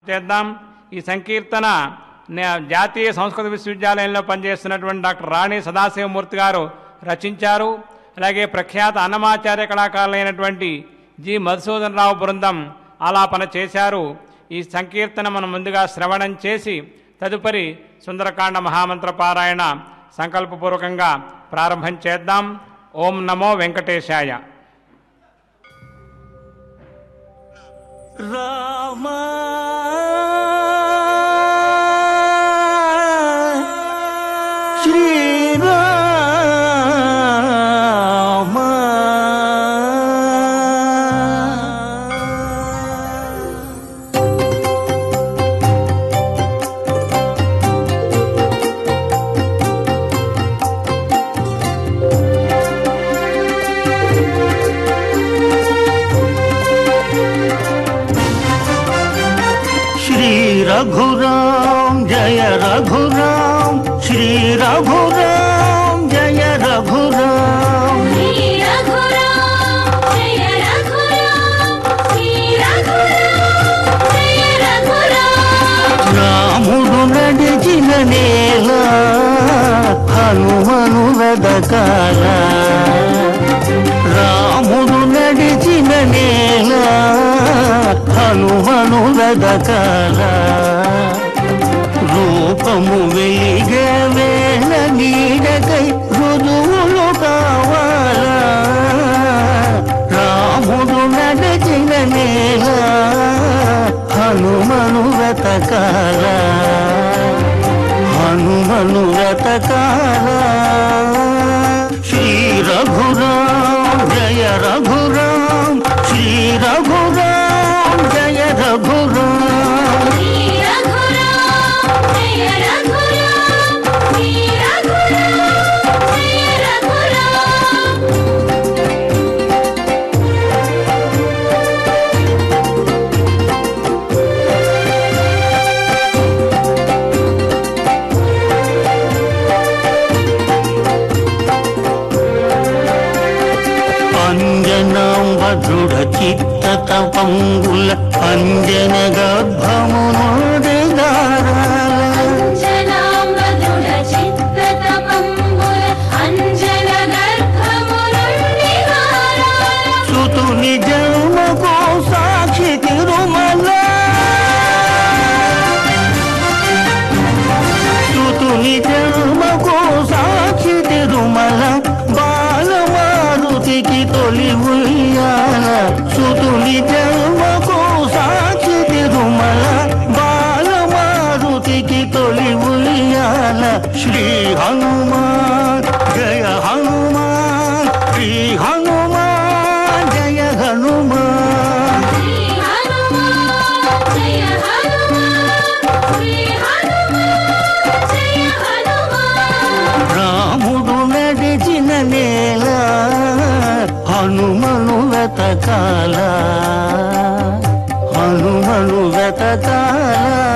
చేద్దాం ఈ సంకీర్తన నే- జాతీయ సంస్కృత విశ్వవిద్యాలయంలో పనిచేస్తున్నటువంటి డాక్టర్ రాణి సదాశివమూర్తి గారు రచించారు అలాగే ప్రఖ్యాత అన్నమాచార్య కళాకారులైనటువంటి జి మధుసూదన్ రావు బృందం ఆలాపన చేశారు ఈ సంకీర్తన మనం ముందుగా శ్రవణం చేసి తదుపరి సుందరకాండ మహామంత్ర పారాయణ సంకల్పపూర్వకంగా ప్రారంభం చేద్దాం ఓం నమో వెంకటేశాయ రామా శ్రీరామా श्री रघुराम जय रघुराम श्री रघुराम जय रघुराम श्री रघुराम जय रघुराम श्री रघुराम जय रघुराम రాముడు నడిచిన నేల హనుమను వెదకాల రాముడు నడిచిన నేల హనుమను వెదకాల రూపము వెలిగే వేళ నీడకై రుజువులు కావాలా రాముడు నడిచిన నేల హనుమను వెతకాల హనుమను వెతకాల శ్రీ రఘురాం జయ రఘురాం శ్రీ రఘురాం జయ రఘురాం श्री रघुराम जय रघुराम श्री रघुराम जय रघुराम అంజనాంబ దృఢ చిత్త తపంగుల అంజన గర్భమునోడిగారాల అంజనాంబదుడ చిత్తతపంబుల అంజన గర్భమునుండి వారాల సుతుని జన్మకు సాక్షి తిరుమల సుతుని జన్మకు సాక్షి తిరుమల బాలమారుతికి తొలి ఉయ్యాల సుతుని జన్మకు సాక్షి తిరుమల బాలమారుతికి తొలి ఉయ్యాల శ్రీ హనుమాన్ జయ హనుమాన్ శ్రీ హనుమాన్ జయ హనుమాన్ శ్రీ హనుమాన్ జయ హనుమాన్ శ్రీ హనుమాన్ జయ హనుమాన్ రాముడు నడిచిన నేల హనుమను వెతకాల హనుమను వెతకాల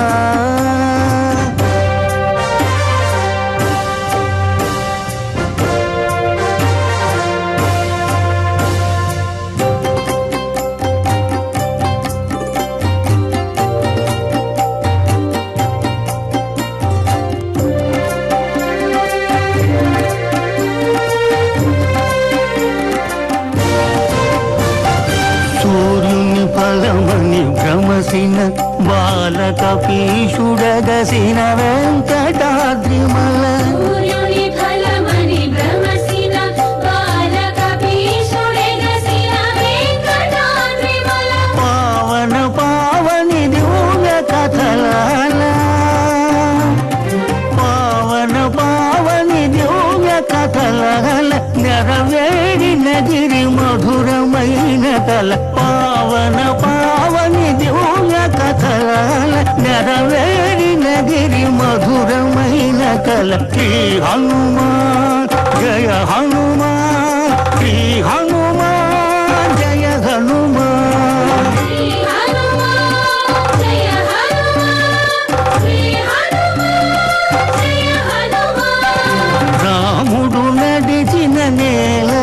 సూర్యుని ఫలమని భ్రమసిన బాలక పీషుడగసిన వెంకటాద్రిమల సూర్యుని ఫలమని భ్రమసిన బాలక భీషుడెగసిన వెంకటాద్రిమల పావన పావని దివ్య కథలాల పావన పావని దివ్య కథలాల నెరవేరిన గిరి మధురమైన కల పావన పావని దివ్య కథలాల నెరవేరిన గిరి మధురమైన కల శ్రీ హనుమాన్ జయ హనుమాన్ శ్రీ హనుమాన్ జయ హనుమాన్ శ్రీ హనుమాన్ జయ హనుమాన్ శ్రీ హనుమాన్ జయ హనుమాన్ రాముడు నడిచిన నేల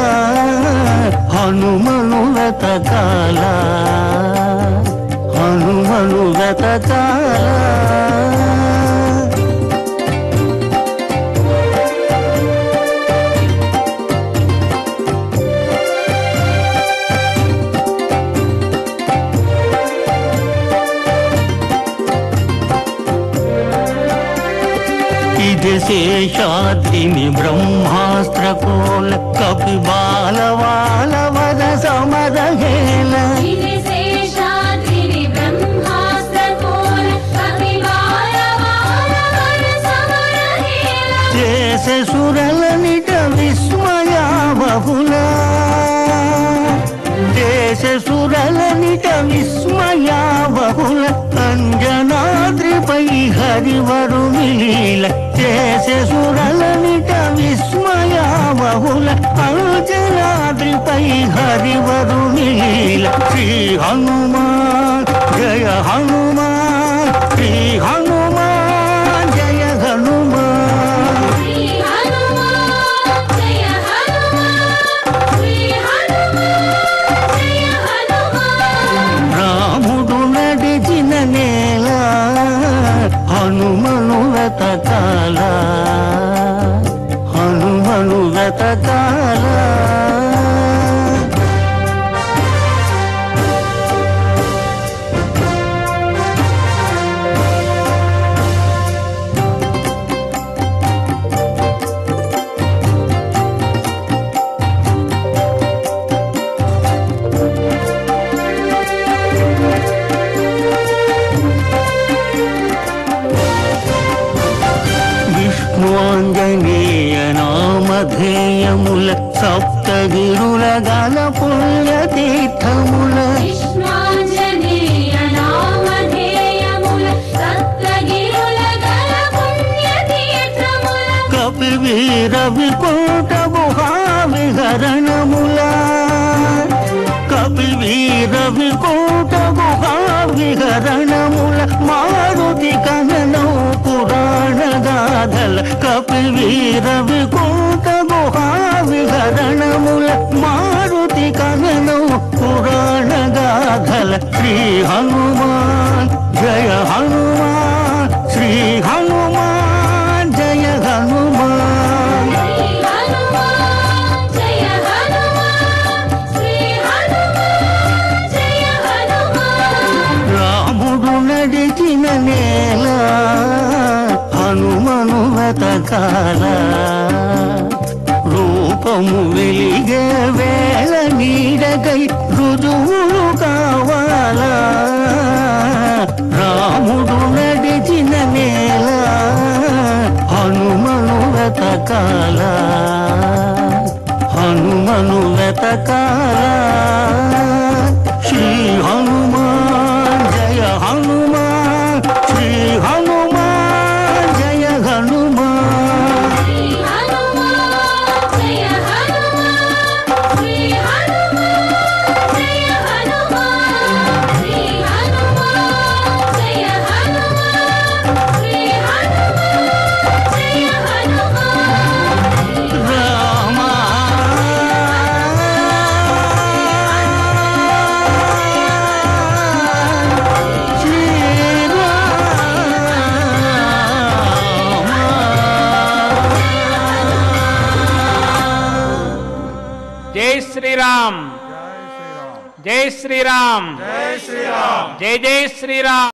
హనుమను వెతకాల హనుమను వెతకాల ఇది శేషాద్రిని బ్రహ్మాస్త్రకోల కపిబాలవాల వద సమరహేళ ఇది శేషాద్రిని బ్రహ్మాస్త్రకోల కపివాలవాల వర సమరహేళ దేశ సురలనిట విస్మయా బహుళ దేశ సురలనిట విస్మయా బహుళ అంజనాద్రిపై హరివరు మిలీల దేశ సురలనిట విస్మయా బహుళ అంజనాద్రిపై హరివరు మిలీల శ్రీ హనుమాన్ జయ హనుమాన్ శ్రీ హనుమాన్ జయ హనుమాన్ శ్రీ హనుమాన్ జయ హనుమాన్ శ్రీ హనుమాన్ జయ హనుమాన్ రాముడు నడిచిన నేల హనుమను వెతకాల హనుమను వెతకాల విష్ణుంజనేయ నామధేయముల సప్తగిరుల గల పుణ్యతీర్థముల విష్ణాంజనేయ నామధేయముల సప్తగిరుల గల పుణ్యతీర్థముల కపి వీర వికోట గుహా విహరణముల కపి వీర వికోట గుహా విహరణముల మారుతి కననౌ పురాణ గాథల కపి వీర వికోట గుహా విహరణముల మారుతి కననౌ పురాణ గాథల శ్రీ హనుమాన్ జయ హనుమాన్ శ్రీ హనుమాన్ జయ హనుమాన్ శ్రీ హనుమాన్ జయ హనుమాన్ శ్రీ హనుమాన్ జయ హనుమాన్ రాముడు నడిచిన నేల హనుమను వెతకాల రూపము వెలిగే వేళ నీడకై రుజువులు కావాలా రాముడు నడిచిన నేల హనుమను వెతకాల హనుమను వెతకాల శ్రీ హనుమాన్ జయ హనుమాన్ శ్రీ హనుమాన్ జయ హనుమాన్ శ్రీ హనుమాన్ జయ హనుమాన్ శ్రీ హనుమాన్ జయ హనుమాన్ శ్రీ హనుమాన్ జయ హనుమాన్ శ్రీ హనుమాన్ జయ హనుమాన్ రామా జై శ్రీరామ్ జై శ్రీరామ్ జై జై శ్రీరామ్